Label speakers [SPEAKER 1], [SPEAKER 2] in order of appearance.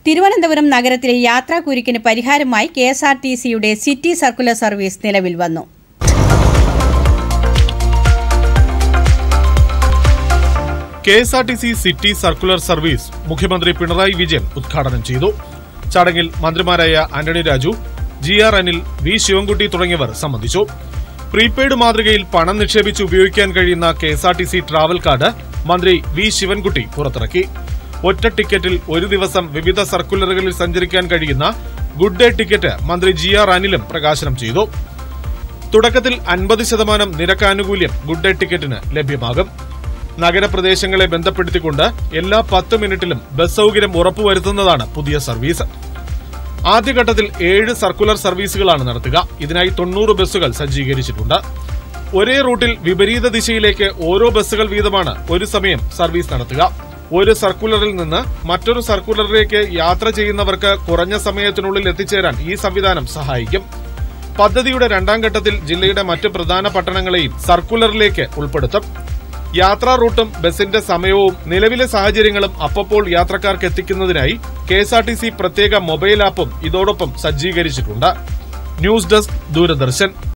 [SPEAKER 1] തിരുവനന്തപുരം നഗരത്തിലെ യാത്രാക്കുരുക്കിന് പരിഹാരമായി കെ എസ് ആർ ടി സിയുടെ സിറ്റി സർക്കുലർ സർവീസ് നിലവിൽ വന്നു
[SPEAKER 2] K S R T C city circular service മുഖ്യമന്ത്രി പിണറായി വിജയൻ ഉദ്ഘാടനം ചെയ്തു ചടങ്ങിൽ മന്ത്രിമാരായ Antony Raju G R Anil V Sivankutty തുടങ്ങിയവർ സംബന്ധിച്ചു പ്രീപെയ്ഡ് മാതൃകയിൽ പണം നിക്ഷേപിച്ച് ഉപയോഗിക്കാൻ കഴിയുന്ന K S R T C travel card മന്ത്രി വി ശിവൻകുട്ടി പുറത്തിറക്കി ഒറ്റ ടിക്കറ്റിൽ ഒരു ദിവസം വിവിധ സർക്കുലറുകളിൽ സഞ്ചരിക്കാൻ കഴിയുന്ന ഗുഡ് ഡേ ടിക്കറ്റ് മന്ത്രി ജി ആർ അനിലും പ്രകാശനം ചെയ്തു തുടക്കത്തിൽ അൻപത് ശതമാനം നിരക്കാനുകൂല്യം ഗുഡ് ഡേ ടിക്കറ്റിന് ലഭ്യമാകും നഗരപ്രദേശങ്ങളെ ബന്ധപ്പെടുത്തിക്കൊണ്ട് എല്ലാ പത്ത് മിനിറ്റിലും ബസ് സൗകര്യം ഉറപ്പുവരുത്തുന്നതാണ് പുതിയ സർവീസ് ആദ്യഘട്ടത്തിൽ ഏഴ് സർക്കുലർ സർവീസുകളാണ് നടത്തുക ഇതിനായി തൊണ്ണൂറ് ബസ്സുകൾ സജ്ജീകരിച്ചിട്ടുണ്ട് ഒരേ റൂട്ടിൽ വിപരീത ദിശയിലേക്ക് ഓരോ ബസ്സുകൾ വീതമാണ് ഒരു സമയം സർവീസ് നടത്തുക ഒരു സർക്കുലറിൽ നിന്ന് മറ്റൊരു സർക്കുലറിലേക്ക് യാത്ര ചെയ്യുന്നവർക്ക് കുറഞ്ഞ സമയത്തിനുള്ളിൽ എത്തിച്ചേരാൻ ഈ സംവിധാനം സഹായിക്കും പദ്ധതിയുടെ രണ്ടാം ഘട്ടത്തിൽ ജില്ലയുടെ മറ്റ് പ്രധാന പട്ടണങ്ങളെയും സർക്കുലറിലേക്ക് ഉൾപ്പെടുത്തും യാത്രാ റൂട്ടും ബസിന്റെ സമയവും നിലവിലെ സാഹചര്യങ്ങളും അപ്പപ്പോൾ യാത്രക്കാർക്ക് എത്തിക്കുന്നതിനായി K S R T C പ്രത്യേക മൊബൈൽ ആപ്പും ഇതോടൊപ്പം സജ്ജീകരിച്ചിട്ടുണ്ട് ന്യൂസ് ഡെസ്ക് ദൂരദർശൻ